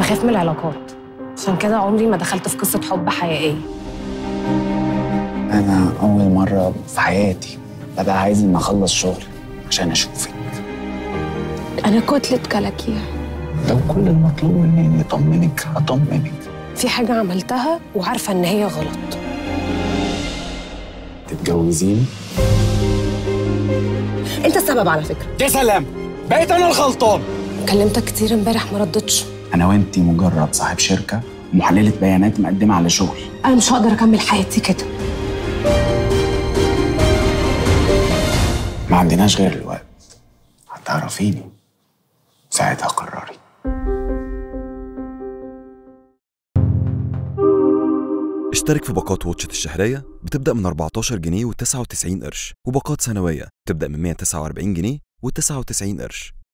بخاف من العلاقات عشان كده عمري ما دخلت في قصة حب حقيقية انا اول مره في حياتي ببقى عايز ان اخلص شغل عشان اشوفك أنا كتلة كلاكيع لو كل المطلوب مني اني اطمنك هطمنك في حاجة عملتها وعارفة إن هي غلط تتجوزيني أنت السبب على فكرة يا سلام بقيت انا الغلطان كلمتك كتير امبارح ما ردتش انا وانتي مجرد صاحب شركه ومحلله بيانات مقدمه على شغل أنا مش هقدر أكمل حياتي كده ما عندناش غير الوقت هتعرفيني ساعتها قرري اشترك في باقات واتشت الشهرية بتبدأ من 14 جنيه و99 قرش وباقات سنوية بتبدأ من 149 جنيه و99 قرش